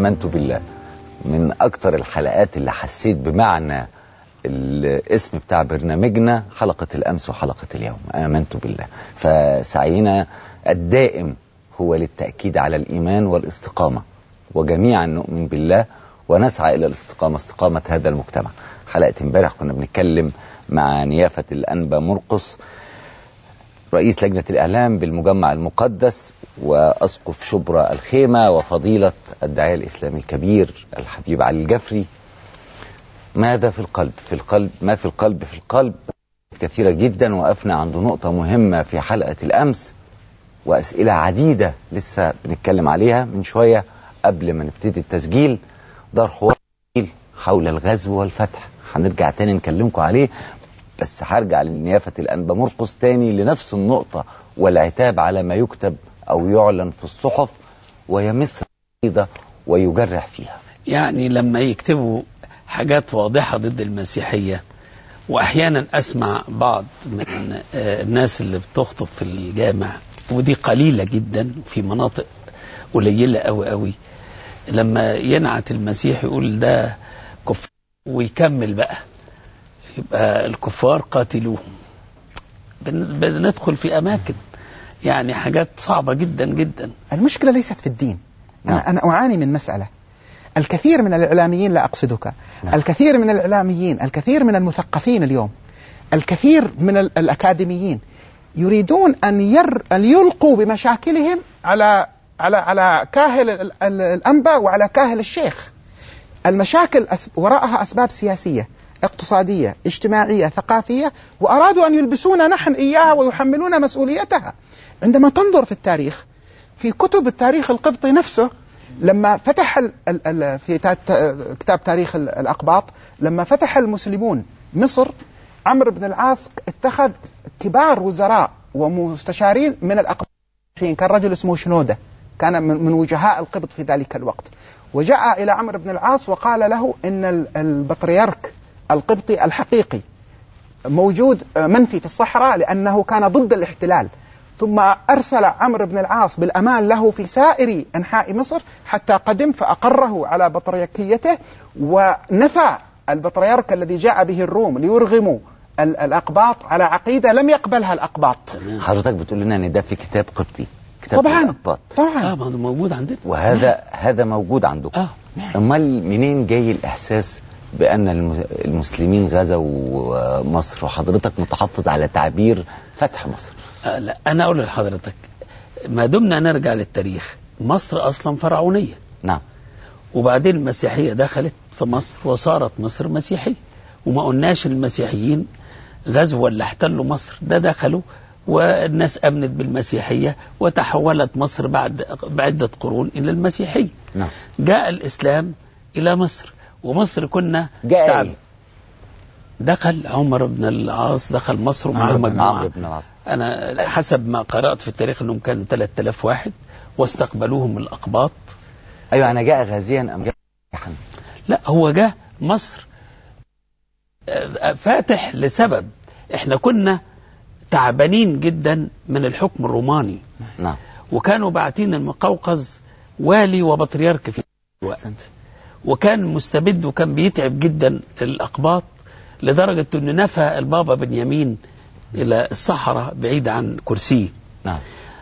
آمنت بالله من أكتر الحلقات اللي حسيت بمعنى الاسم بتاع برنامجنا حلقة الأمس وحلقة اليوم آمنت بالله فسعينا الدائم هو للتأكيد على الإيمان والاستقامة وجميعا نؤمن بالله ونسعى إلى الاستقامة استقامة هذا المجتمع حلقة امبارح كنا بنتكلم مع نيافة الأنبا مرقص رئيس لجنة الإعلام بالمجمع المقدس وأسقف شبرا الخيمة وفضيلة الداعية الإسلامي الكبير الحبيب علي الجفري ماذا في القلب في القلب ما في القلب في القلب كثيرة جدا وقفنا عند نقطة مهمة في حلقة الأمس وأسئلة عديدة لسه بنتكلم عليها من شوية قبل ما نبتدي التسجيل دار حوار حول الغزو والفتح هنرجع تاني نكلمكم عليه بس هرجع لنيافة الأنبا مرقص تاني لنفس النقطة والعتاب على ما يكتب أو يعلن في الصحف ويمس العقيدة ويجرح فيها يعني لما يكتبوا حاجات واضحة ضد المسيحية وأحيانا أسمع بعض من الناس اللي بتخطب في الجامع ودي قليلة جدا في مناطق قليلة أوي أوي لما ينعت المسيح يقول ده كفار ويكمل بقى يبقى الكفار قاتلوهم بندخل في أماكن يعني حاجات صعبة جدا جدا المشكلة ليست في الدين نعم. أنا, أنا أعاني من مسألة الكثير من الإعلاميين لا أقصدك نعم. الكثير من الإعلاميين الكثير من المثقفين اليوم الكثير من ال- الأكاديميين يريدون أن, ير أن يلقوا بمشاكلهم على على على كاهل ال- ال- الأنبا وعلى كاهل الشيخ المشاكل أس- وراءها أسباب سياسية اقتصادية اجتماعية ثقافية وأرادوا أن يلبسونا نحن إياها ويحملونا مسؤوليتها عندما تنظر في التاريخ في كتب التاريخ القبطي نفسه لما فتح ال ال ال في تا- تا- كتاب تاريخ ال- الأقباط لما فتح المسلمون مصر عمرو بن العاص اتخذ كبار وزراء ومستشارين من الأقباط كان رجل اسمه شنودة كان من من وجهاء القبط في ذلك الوقت وجاء إلى عمرو بن العاص وقال له إن ال- البطريرك القبطي الحقيقي موجود منفي في الصحراء لأنه كان ضد الاحتلال ثم أرسل عمرو بن العاص بالأمان له في سائر أنحاء مصر حتى قدم فأقره على بطريركيته ونفى البطريرك الذي جاء به الروم ليرغموا ال- الأقباط على عقيدة لم يقبلها الأقباط حضرتك بتقول لنا ان ده في كتاب قبطي كتاب طبعا الأقباط اه طبعا ما هو موجود عندنا وهذا هذا موجود عندكم اه امال منين جاي الاحساس بان الم- المسلمين غزوا مصر وحضرتك متحفظ على تعبير فتح مصر آه لا انا اقول لحضرتك ما دمنا نرجع للتاريخ مصر اصلا فرعونيه نعم وبعدين المسيحيه دخلت في مصر وصارت مصر مسيحيه وما قلناش المسيحيين غزوا ولا احتلوا مصر ده دخلوا والناس امنت بالمسيحيه وتحولت مصر بعد بعده قرون الى المسيحيه نعم جاء الاسلام الى مصر ومصر كنا جاء تعب- إيه؟ دخل عمر بن العاص دخل مصر ومعه عمرو بن- مجموعه عمرو بن العاص أنا حسب ما قرأت في التاريخ أنهم كانوا 3000 واحد واستقبلوهم الأقباط ايوه انا جاء غازيا ام جاء فاتحاً؟ لا هو جه مصر آه، فاتح لسبب احنا كنا تعبانين جدا من الحكم الروماني نعم وكانوا باعتين المقوقز والي وبطريرك في الوقت وكان مستبد وكان بيتعب جدا الأقباط لدرجة أنه نفى البابا بنيامين إلى الصحراء بعيد عن كرسيه نعم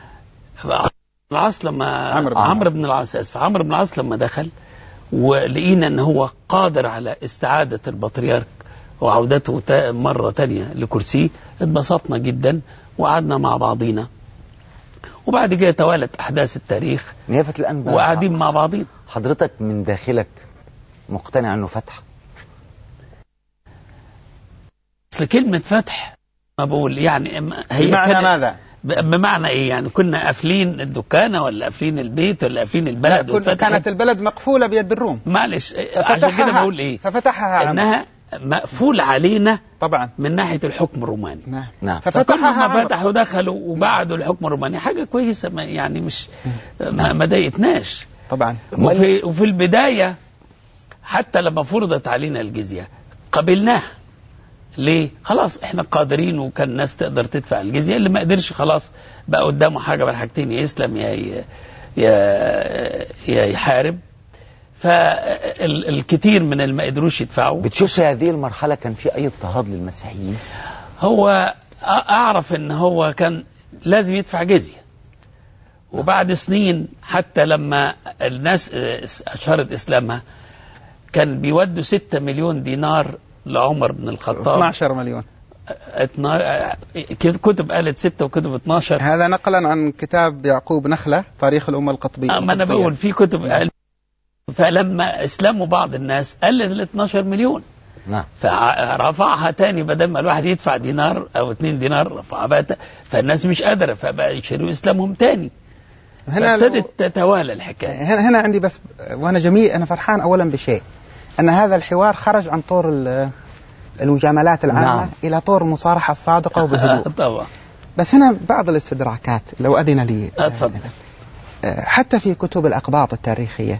العاص لما عمرو بن عمرو بن العاص اسف عمرو بن العاص لما دخل ولقينا ان هو قادر على استعاده البطريرك وعودته تا- مره تانية لكرسيه اتبسطنا جدا وقعدنا مع بعضينا وبعد كده توالت احداث التاريخ نيافة الأنبا وقاعدين مع بعضين حضرتك من داخلك مقتنع انه فتح اصل كلمه فتح ما بقول يعني م- هي بمعنى كانت- ماذا؟ ب- بمعنى ايه يعني كنا قافلين الدكانه ولا قافلين البيت ولا قافلين البلد كل- واتفتحت؟ كانت البلد مقفولة بيد الروم معلش عشان كده بقول ايه ففتحها عمرو. انها مقفول علينا طبعا من ناحيه الحكم الروماني نعم نعم فكل ففتحها ما عمرو. فتحوا دخلوا وبعدوا الحكم الروماني حاجه كويسه ما يعني مش ما, ما ضايقتناش طبعا وفي وفي البدايه حتى لما فرضت علينا الجزيه قبلناها ليه؟ خلاص احنا قادرين وكان الناس تقدر تدفع الجزيه اللي ما قدرش خلاص بقى قدامه حاجه من حاجتين يا يسلم يا ي- يا يا يحارب فالكثير من اللي ما قدروش يدفعوا بتشوف في هذه المرحله كان في اي اضطهاد للمسيحيين هو أ- اعرف ان هو كان لازم يدفع جزيه وبعد سنين حتى لما الناس آه، اشهرت اسلامها كان بيودوا 6 مليون دينار لعمر بن الخطاب 12 مليون اتنا... آه، كتب قالت 6 وكتب 12 هذا نقلا عن كتاب يعقوب نخلة تاريخ الأمة القطبية آه، ما انا بقول في كتب قال فلما اسلموا بعض الناس قلت ل 12 مليون نعم فرفعها تاني بدل ما الواحد يدفع دينار او اتنين دينار رفعها بقى ت- فالناس مش قادره فبقى يشتروا اسلامهم تاني هنا لو- فابتدت تتوالى الحكايه هنا هنا عندي بس وانا جميل انا فرحان اولا بشيء ان هذا الحوار خرج عن طور ال- المجاملات العامه نعم. نعم. الى طور المصارحه الصادقه وبهدوء طبعا بس هنا بعض الاستدراكات لو اذن لي اتفضل آه، حتى في كتب الاقباط التاريخيه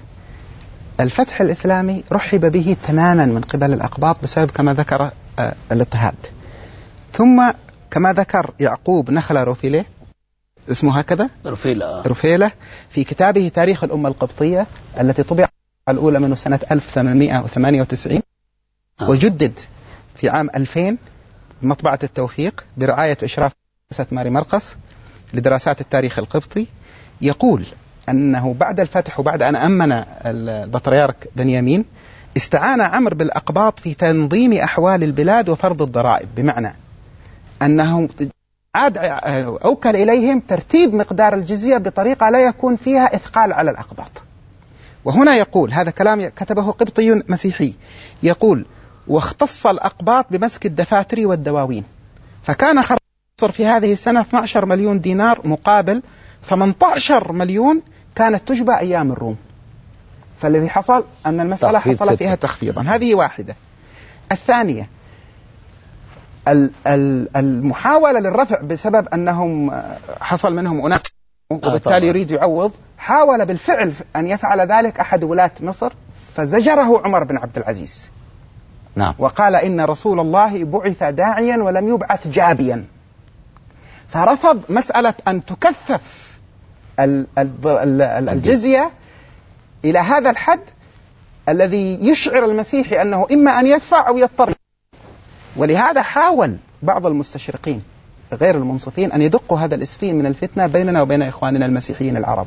الفتح الاسلامي رحب به تماما من قبل الاقباط بسبب كما ذكر آه، الاضطهاد ثم كما ذكر يعقوب نخله روفيليه اسمه هكذا رفيلة آه. رفيلة في كتابه تاريخ الأمة القبطية التي طبع الأولى منه سنة 1898 آه. وجدد في عام 2000 مطبعة التوفيق برعاية وإشراف مؤسسة ماري مرقس لدراسات التاريخ القبطي يقول أنه بعد الفتح وبعد أن أمن البطريرك بنيامين استعان عمرو بالأقباط في تنظيم أحوال البلاد وفرض الضرائب بمعنى أنه عاد أوكل إليهم ترتيب مقدار الجزية بطريقة لا يكون فيها إثقال على الأقباط وهنا يقول هذا كلام كتبه قبطي مسيحي يقول واختص الأقباط بمسك الدفاتر والدواوين فكان خرج مصر في هذه السنة 12 مليون دينار مقابل 18 مليون كانت تجبى أيام الروم فالذي حصل أن المسألة تخفيض حصل ستة. فيها تخفيضا هذه واحدة الثانية ال- ال- المحاولة للرفع بسبب أنهم آه، حصل منهم أناس طبعاً. وبالتالي يريد يعوض حاول بالفعل أن يفعل ذلك أحد ولاة مصر فزجره عمر بن عبد العزيز نعم وقال إن رسول الله بعث داعيا ولم يبعث جابيا فرفض مسألة أن تكثف ال- ال- ال- ال- الجزية إلى هذا الحد الذي يشعر المسيحي أنه إما أن يدفع أو يضطر ولهذا حاول بعض المستشرقين غير المنصفين أن يدقوا هذا الإسفين من الفتنة بيننا وبين إخواننا المسيحيين العرب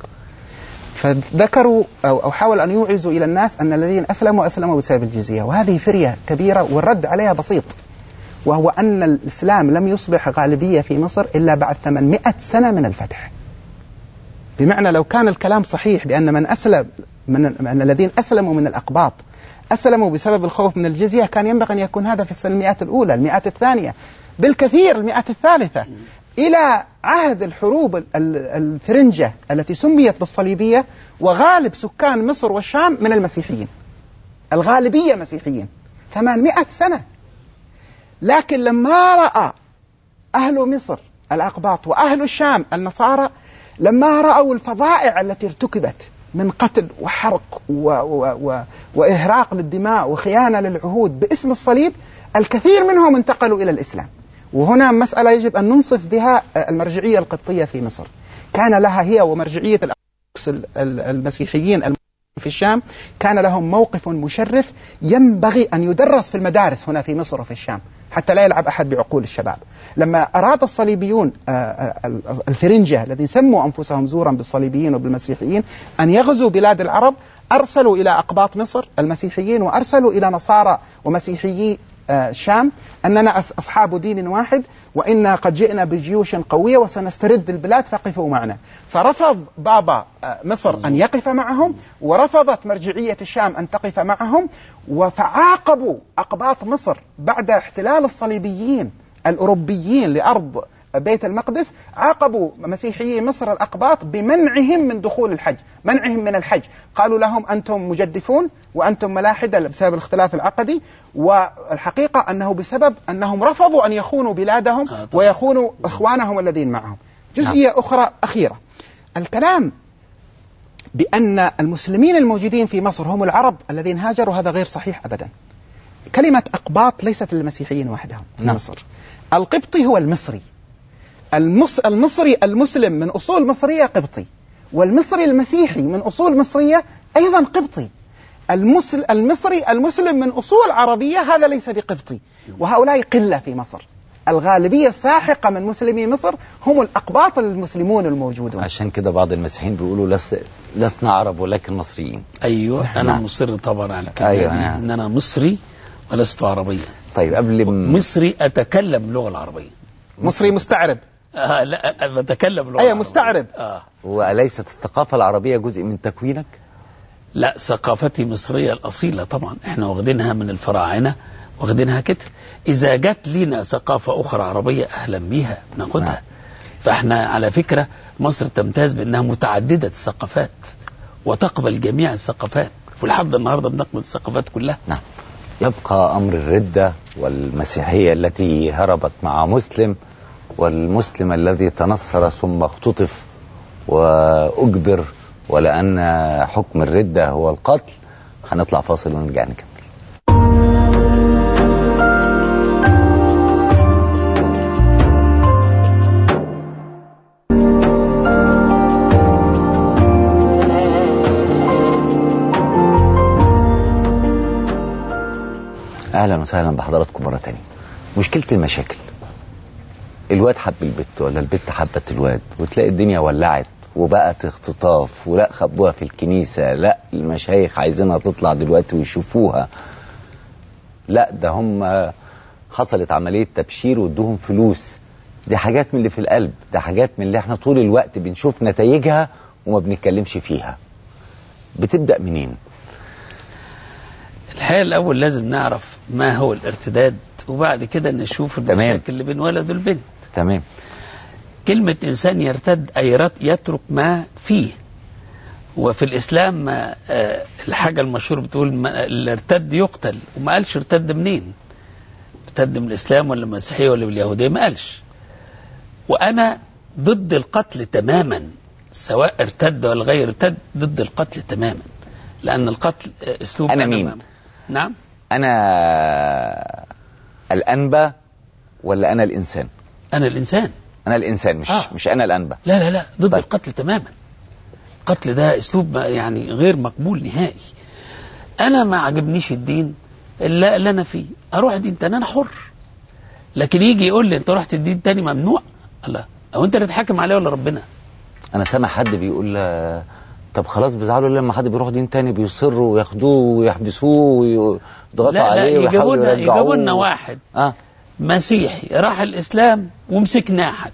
فذكروا أو أو حاولوا أن يوعزوا إلى الناس أن الذين أسلموا أسلموا بسبب الجزية وهذه فرية كبيرة والرد عليها بسيط وهو أن الإسلام لم يصبح غالبية في مصر إلا بعد 800 سنة من الفتح بمعنى لو كان الكلام صحيح بأن من أسلم من أن الذين أسلموا من الأقباط أسلموا بسبب الخوف من الجزية كان ينبغي أن يكون هذا في السنة المئات الأولى المئات الثانية بالكثير المئات الثالثة إلى عهد الحروب ال- ال- الفرنجة التي سميت بالصليبية وغالب سكان مصر والشام من المسيحيين الغالبية مسيحيين 800 سنة لكن لما رأى أهل مصر الأقباط وأهل الشام النصارى لما رأوا الفظائع التي ارتكبت من قتل وحرق و و و وإهراق للدماء وخيانة للعهود باسم الصليب الكثير منهم انتقلوا إلى الإسلام وهنا مسألة يجب أن ننصف بها المرجعية القبطية في مصر كان لها هي ومرجعية الأرثوذكس ال- ال- المسيحيين الم- في الشام كان لهم موقف مشرف ينبغي أن يدرس في المدارس هنا في مصر وفي الشام حتى لا يلعب أحد بعقول الشباب لما أراد الصليبيون آه، آه، ال- الفرنجة الذين سموا أنفسهم زورا بالصليبيين وبالمسيحيين أن يغزوا بلاد العرب أرسلوا إلى أقباط مصر المسيحيين وأرسلوا إلى نصارى ومسيحيي آه، الشام أننا أص- أصحاب دين واحد وإنا قد جئنا بجيوش قوية وسنسترد البلاد فقفوا معنا فرفض بابا آه، مصر أن يقف معهم ورفضت مرجعية الشام أن تقف معهم وفعاقبوا أقباط مصر بعد احتلال الصليبيين الأوروبيين لأرض بيت المقدس عاقبوا مسيحيي مصر الأقباط بمنعهم من دخول الحج منعهم من الحج قالوا لهم أنتم مجدفون وأنتم ملاحدة بسبب الاختلاف العقدي والحقيقة أنه بسبب أنهم رفضوا أن يخونوا بلادهم آه طبعا. ويخونوا إخوانهم الذين معهم جزئية أخرى أخيرة الكلام بأن المسلمين الموجودين في مصر هم العرب الذين هاجروا هذا غير صحيح أبدا كلمة أقباط ليست للمسيحيين وحدهم في نعم. مصر القبطي هو المصري المص... المصري المسلم من أصول مصرية قبطي والمصري المسيحي من أصول مصرية أيضا قبطي المسل المصري المسلم من أصول عربية هذا ليس بقبطي وهؤلاء قلة في مصر الغالبية الساحقة من مسلمي مصر هم الأقباط المسلمون الموجودون عشان كده بعض المسيحيين بيقولوا لس لسنا عرب ولكن مصريين ايوه انا نعم. مصر طبعا على كده أيوة، نعم. ان انا مصري ولست عربيا طيب قبل ما مصري اتكلم اللغه العربيه مصري مستعرب آه لا بتكلم اللغه أيوة، العربية. مستعرب. اه وليست الثقافة العربية جزء من تكوينك لا ثقافتي مصريه الاصيله طبعا احنا واخدينها من الفراعنه واخدينها كده اذا جت لنا ثقافه اخرى عربيه اهلا بيها ناخدها نعم. فاحنا على فكره مصر تمتاز بانها متعدده الثقافات وتقبل جميع الثقافات ولحد النهارده بنقبل الثقافات كلها نعم يبقى أمر الردة والمسيحية التي هربت مع مسلم والمسلم الذي تنصر ثم اختطف وأجبر ولأن حكم الردة هو القتل هنطلع فاصل ونرجع نكمل اهلا وسهلا بحضراتكم مره تانية مشكله المشاكل الواد حب البت ولا البت حبت الواد وتلاقي الدنيا ولعت وبقت اختطاف ولا خبوها في الكنيسه لا المشايخ عايزينها تطلع دلوقتي ويشوفوها لا ده هم حصلت عمليه تبشير وادوهم فلوس دي حاجات من اللي في القلب ده حاجات من اللي احنا طول الوقت بنشوف نتائجها وما بنتكلمش فيها بتبدا منين الحقيقه الاول لازم نعرف ما هو الارتداد وبعد كده نشوف تمام. المشاكل اللي بين ولد والبنت تمام كلمة إنسان يرتد أي رت- يترك ما فيه وفي الإسلام آه، الحاجة المشهورة بتقول ما- اللي ارتد يقتل وما قالش ارتد منين ارتد من الإسلام ولا المسيحية ولا من اليهودية ما قالش وأنا ضد القتل تماما سواء ارتد ولا غير ارتد ضد القتل تماما لأن القتل آه، أسلوب أنا مين؟ ما- نعم انا الانبا ولا انا الانسان أنا الإنسان انا الانسان مش آه. مش انا الانبا لا لا لا ضد طيب. القتل تماما القتل ده اسلوب ما- يعني غير مقبول نهائي انا ما عجبنيش الدين اللي, اللي انا فيه اروح دين تاني انا حر لكن يجي يقول لي انت رحت الدين تاني ممنوع الله او انت اللي تحاكم عليه ولا ربنا انا سامع حد بيقول آه، طب خلاص بيزعلوا لما حد بيروح دين تاني بيصروا وياخدوه ويحبسوه ويضغطوا لا لا عليه يجيبوا ويحاولوا لنا يرجعوه يجيبوا لنا واحد اه مسيحي راح الاسلام ومسكناه حتى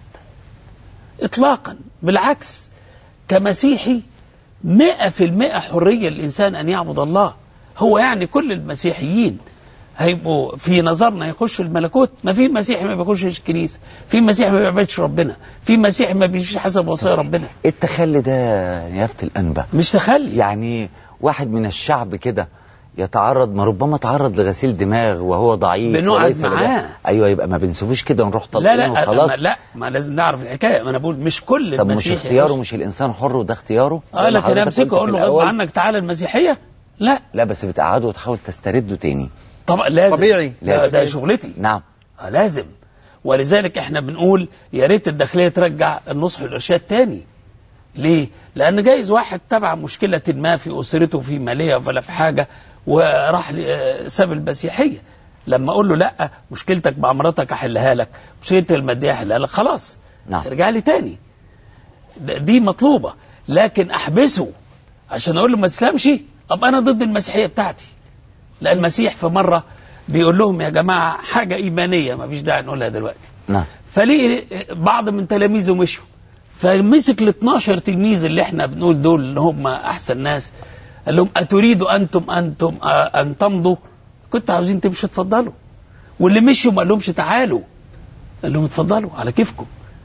اطلاقا بالعكس كمسيحي مئة في المئة حرية للإنسان أن يعبد الله هو يعني كل المسيحيين هيبقوا في نظرنا يخشوا الملكوت ما في مسيحي ما بيخشش الكنيسة في مسيحي ما بيعبدش ربنا في مسيحي ما بيمشيش حسب وصايا ربنا ايه التخلي ده يا يافت الانبا مش تخلي يعني واحد من الشعب كده يتعرض ما ربما تعرض لغسيل دماغ وهو ضعيف بنقعد وليس لده- معاه. ايوه يبقى ما بنسيبوش كده ونروح لا طالعين لا وخلاص ما لا ما لازم نعرف الحكاية ما أنا بقول مش كل طب مش المسيحي اختياره يخش. مش الانسان حر وده اختياره اه زي ما لكن حضرتك امسكه قلت اقول في له غصب الأول. عنك تعالى المسيحية لا لا بس بتقعده وتحاول تسترده تاني طبعا لازم طبيعي. ده, لازم. ده شغلتي نعم آه لازم ولذلك احنا بنقول يا ريت الداخليه ترجع النصح والارشاد تاني ليه؟ لان جايز واحد تبع مشكله ما في اسرته في ماليه ولا في حاجه وراح ل- آه، ساب المسيحيه لما اقول له لا مشكلتك مع مراتك احلها لك مشكلتك الماديه احلها لك خلاص نعم. ارجع لي تاني د- دي مطلوبه لكن احبسه عشان اقول له ما تسلمش طب انا ضد المسيحيه بتاعتي لا المسيح في مره بيقول لهم يا جماعه حاجه ايمانيه ما فيش داعي نقولها دلوقتي نعم فليه بعض من تلاميذه مشوا فمسك ال 12 تلميذ اللي احنا بنقول دول اللي هم احسن ناس قال لهم اتريدوا انتم انتم آه، ان تمضوا كنت عاوزين تمشوا اتفضلوا واللي مشوا ما قالهمش تعالوا قال لهم اتفضلوا على كيفكم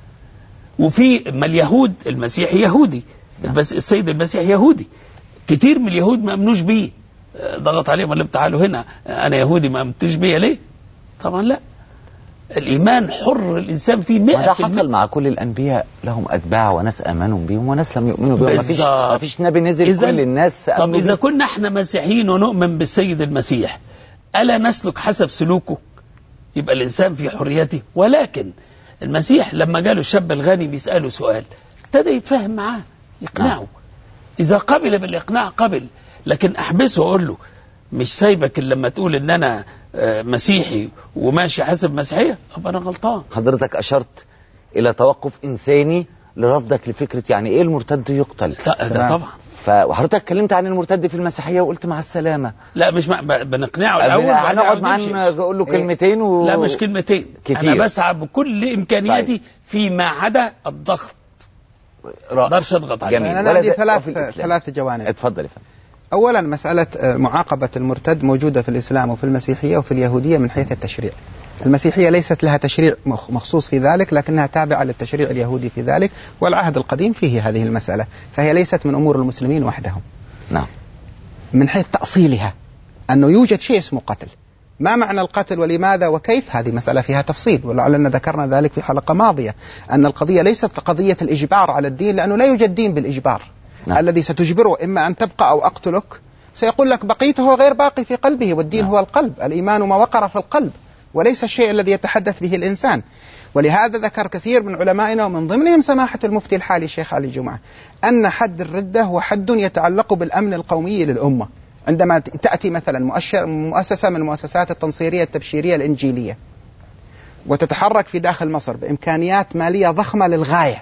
وفي ما اليهود المسيح يهودي بس السيد المسيح يهودي كتير من اليهود ما امنوش بيه آه، ضغط عليهم قال لهم تعالوا هنا آه، انا يهودي ما امنتوش بيا ليه طبعا لا الايمان حر الانسان فيه 100% ما ده حصل مع كل الانبياء لهم اتباع وناس امنوا بيهم وناس لم يؤمنوا بيهم ما فيش بالظبط. ما فيش نبي نزل إذن- كل الناس طب امنوا اذا بيه. كنا احنا مسيحيين ونؤمن بالسيد المسيح الا نسلك حسب سلوكه يبقى الانسان في حريته ولكن المسيح لما جاله الشاب الغني بيساله سؤال ابتدى يتفاهم معاه يقنعه نعم. اذا قبل بالاقناع قبل لكن احبسه واقول له مش سايبك الا لما تقول ان انا آه، مسيحي وماشي حسب مسيحيه ابقى انا غلطان حضرتك اشرت الى توقف انساني لرفضك لفكره يعني ايه المرتد يقتل لا ده تمام. طبعا ف... وحضرتك اتكلمت عن المرتد في المسيحيه وقلت مع السلامه لا مش مع... ب- بنقنعه الاول وبعدين هنقعد عاوز معاه يمشي. نقول له إيه. كلمتين و... لا مش كلمتين كتير. انا بسعى بكل امكانياتي فيما عدا الضغط ما رائع. اقدرش اضغط عليه جميل. أنا ولا عندي ده- ثلاث وفي الإسلام. ثلاث جوانب اتفضل يا فندم أولا مسألة آه، معاقبة المرتد موجودة في الإسلام وفي المسيحية وفي اليهودية من حيث التشريع المسيحية ليست لها تشريع مخ- مخصوص في ذلك لكنها تابعة للتشريع اليهودي في ذلك والعهد القديم فيه هذه المسألة فهي ليست من أمور المسلمين وحدهم نعم من حيث تأصيلها أنه يوجد شيء اسمه قتل ما معنى القتل ولماذا وكيف هذه مسألة فيها تفصيل ولعلنا ذكرنا ذلك في حلقة ماضية أن القضية ليست قضية الإجبار على الدين لأنه لا يوجد دين بالإجبار نعم. نعم. الذي ستجبره إما أن تبقى أو أقتلك سيقول لك بقيت هو غير باقي في قلبه والدين نعم. هو القلب الإيمان ما وقر في القلب وليس الشيء الذي يتحدث به الإنسان ولهذا ذكر كثير من علمائنا ومن ضمنهم سماحة المفتي الحالي الشيخ علي جمعة أن حد الردة هو حد يتعلق بالأمن القومي للأمة عندما تأتي مثلا مؤشر مؤسسة من المؤسسات التنصيرية التبشيرية الإنجيلية وتتحرك في داخل مصر بإمكانيات مالية ضخمة للغاية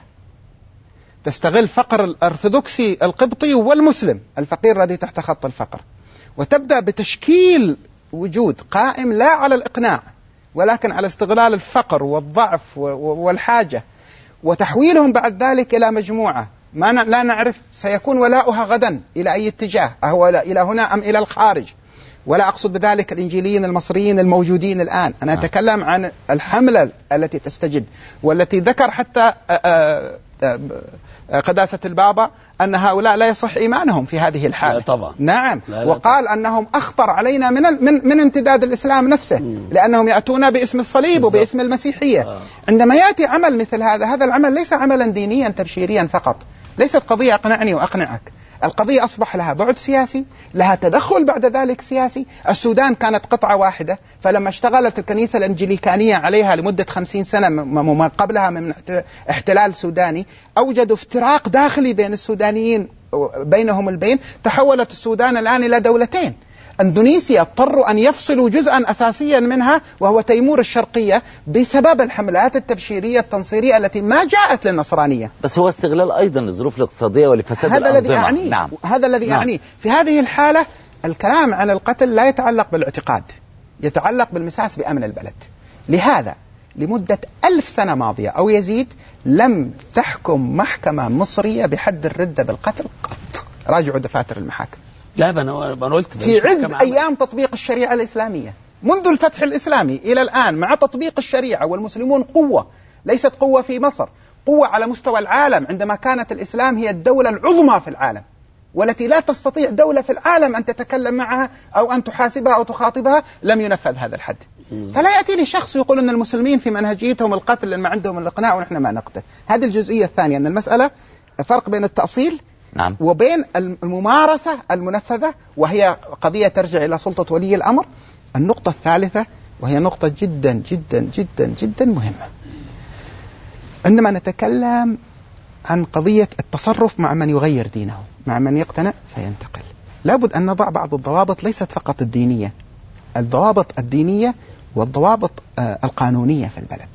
تستغل فقر الأرثوذكسي القبطي والمسلم الفقير الذي تحت خط الفقر وتبدأ بتشكيل وجود قائم لا على الإقناع ولكن على استغلال الفقر والضعف و- و- والحاجة وتحويلهم بعد ذلك إلى مجموعة ما ن- لا نعرف سيكون ولاؤها غدا إلى أي اتجاه أهو لا- إلى هنا أم إلى الخارج ولا أقصد بذلك الإنجيليين المصريين الموجودين الآن أنا نعم. أتكلم عن الحملة التي تستجد والتي ذكر حتى آه، آه، آه، آه، قداسة البابا أن هؤلاء لا يصح إيمانهم في هذه الحالة لا طبعا. نعم لا لا وقال أنهم أخطر علينا من ال- من من امتداد الإسلام نفسه مم. لأنهم يأتون باسم الصليب بالضبط. وباسم المسيحية آه. عندما يأتي عمل مثل هذا هذا العمل ليس عملا دينيا تبشيريا فقط ليست قضية أقنعني وأقنعك القضية أصبح لها بعد سياسي لها تدخل بعد ذلك سياسي السودان كانت قطعة واحدة فلما اشتغلت الكنيسة الأنجليكانية عليها لمدة خمسين سنة م- م- قبلها من احت- احتلال سوداني أوجدوا افتراق داخلي بين السودانيين بينهم البين تحولت السودان الآن إلى دولتين اندونيسيا اضطروا ان يفصلوا جزءا اساسيا منها وهو تيمور الشرقيه بسبب الحملات التبشيريه التنصيريه التي ما جاءت للنصرانيه. بس هو استغلال ايضا للظروف الاقتصاديه ولفساد هذا الذي الانظمه اعنيه نعم هذا الذي نعم. اعنيه في هذه الحاله الكلام عن القتل لا يتعلق بالاعتقاد يتعلق بالمساس بامن البلد. لهذا لمده ألف سنه ماضيه او يزيد لم تحكم محكمه مصريه بحد الرده بالقتل قط. راجعوا دفاتر المحاكم. لا ما انا ما أنا قلت في مش عز محكمة عامة. ايام تطبيق الشريعه الاسلاميه منذ الفتح الاسلامي الى الان مع تطبيق الشريعه والمسلمون قوه ليست قوه في مصر قوه على مستوى العالم عندما كانت الاسلام هي الدوله العظمى في العالم والتي لا تستطيع دوله في العالم ان تتكلم معها او ان تحاسبها او تخاطبها لم ينفذ هذا الحد فلا ياتي لي شخص يقول ان المسلمين في منهجيتهم القتل لان ما عندهم الاقناع ونحن ما نقتل هذه الجزئيه الثانيه ان المساله فرق بين التاصيل نعم وبين الممارسة المنفذة وهي قضية ترجع إلى سلطة ولي الأمر النقطة الثالثة وهي نقطة جدا جدا جدا جدا مهمة عندما نتكلم عن قضية التصرف مع من يغير دينه مع من يقتنع فينتقل لابد أن نضع بعض الضوابط ليست فقط الدينية الضوابط الدينية والضوابط آه، القانونية في البلد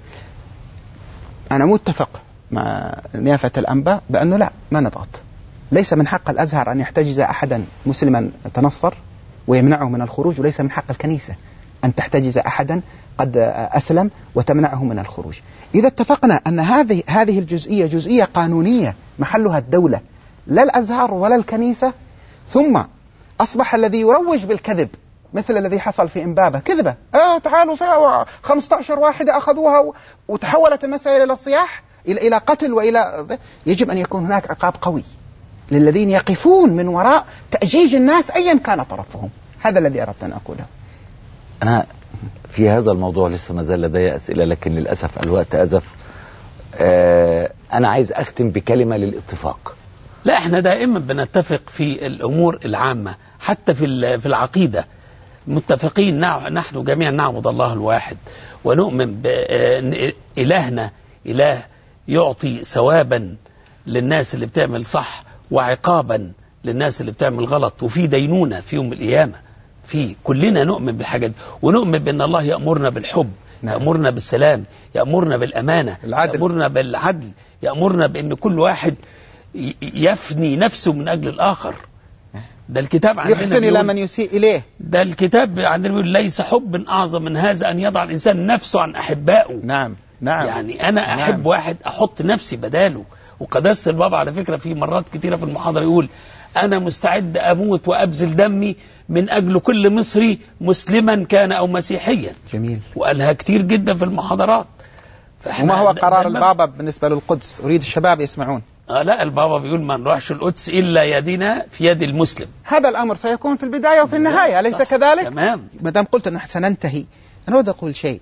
أنا متفق مع نيافة الأنباء بأنه لا ما نضغط ليس من حق الأزهر أن يحتجز أحدا مسلما تنصر ويمنعه من الخروج وليس من حق الكنيسة أن تحتجز أحدا قد أسلم وتمنعه من الخروج إذا اتفقنا أن هذه هذه الجزئية جزئية قانونية محلها الدولة لا الأزهر ولا الكنيسة ثم أصبح الذي يروج بالكذب مثل الذي حصل في إمبابة كذبة آه تعالوا سوا 15 واحدة أخذوها و- وتحولت المسألة إلى صياح إلى إلى قتل وإلى يجب أن يكون هناك عقاب قوي للذين يقفون من وراء تأجيج الناس أيا كان طرفهم هذا الذي أردت أن أقوله أنا في هذا الموضوع لسه ما زال لدي أسئلة لكن للأسف الوقت أزف آه أنا عايز أختم بكلمة للاتفاق لا احنا دائما بنتفق في الامور العامه حتى في ال- في العقيده متفقين نع- نحن جميعا نعبد الله الواحد ونؤمن بأن إلهنا إله يعطي ثوابا للناس اللي بتعمل صح وعقابا للناس اللي بتعمل غلط وفي دينونة في يوم القيامة في كلنا نؤمن بالحاجات دي ونؤمن بأن الله يأمرنا بالحب نعم. يأمرنا بالسلام يأمرنا بالأمانة العدل. يأمرنا بالعدل يأمرنا بأن كل واحد ي- يفني نفسه من أجل الآخر ده الكتاب عندنا يحسن إلى بيقول- من يسيء إليه ده الكتاب عندنا بيقول ليس حب أعظم من هذا أن يضع الإنسان نفسه عن أحبائه نعم نعم يعني أنا نعم. أحب واحد أحط نفسي بداله وقداسة البابا على فكرة في مرات كتيرة في المحاضرة يقول أنا مستعد أموت وأبذل دمي من أجل كل مصري مسلما كان أو مسيحيا جميل وقالها كتير جدا في المحاضرات فإحنا وما هو ده- قرار ده المبدأ. البابا بالنسبة للقدس أريد الشباب يسمعون آه لا البابا بيقول ما نروحش القدس إلا يدنا في يد المسلم هذا الأمر سيكون في البداية وفي النهاية أليس صح. كذلك؟ تمام ما دام قلت أن سننتهي أنا أود أقول شيء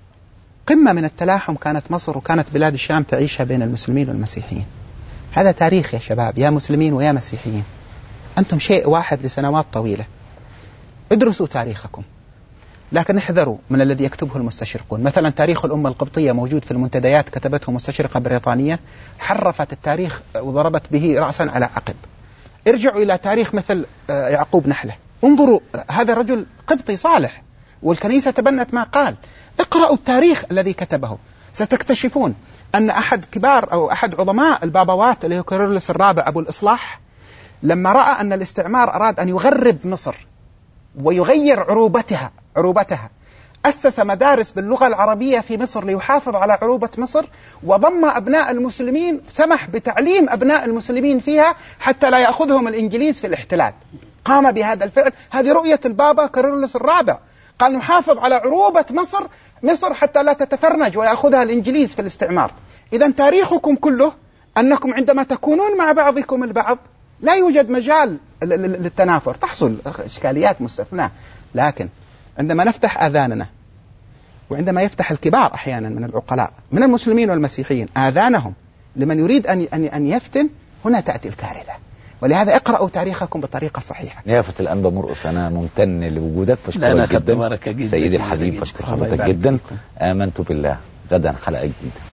قمة من التلاحم كانت مصر وكانت بلاد الشام تعيشها بين المسلمين والمسيحيين هذا تاريخ يا شباب يا مسلمين ويا مسيحيين أنتم شيء واحد لسنوات طويلة ادرسوا تاريخكم لكن احذروا من الذي يكتبه المستشرقون مثلا تاريخ الأمة القبطية موجود في المنتديات كتبته مستشرقة بريطانية حرفت التاريخ وضربت به رأسا على عقب ارجعوا إلى تاريخ مثل آه، يعقوب نحلة انظروا هذا رجل قبطي صالح والكنيسة تبنت ما قال اقرأوا التاريخ الذي كتبه ستكتشفون أن أحد كبار أو أحد عظماء البابوات اللي هو كيرلس الرابع أبو الإصلاح لما رأى أن الاستعمار أراد أن يغرب مصر ويغير عروبتها عروبتها أسس مدارس باللغة العربية في مصر ليحافظ على عروبة مصر وضم أبناء المسلمين سمح بتعليم أبناء المسلمين فيها حتى لا يأخذهم الإنجليز في الاحتلال قام بهذا الفعل هذه رؤية البابا كارولوس الرابع قال نحافظ على عروبة مصر مصر حتى لا تتفرنج ويأخذها الإنجليز في الاستعمار إذا تاريخكم كله أنكم عندما تكونون مع بعضكم البعض لا يوجد مجال ل- ل- للتنافر تحصل إشكاليات مستثناة لكن عندما نفتح آذاننا وعندما يفتح الكبار أحيانا من العقلاء من المسلمين والمسيحيين آذانهم لمن يريد أن أن أن يفتن هنا تأتي الكارثة ولهذا اقرأوا تاريخكم بطريقة صحيحة نيافة الأنبا مرقص أنا ممتن لوجودك لا، أنا بشكرك خدت جدا بركة جدا سيدي جدا الحبيب جدا. بشكر الله حضرتك يبارك جدا فيكم. آمنت بالله غدا حلقة جديدة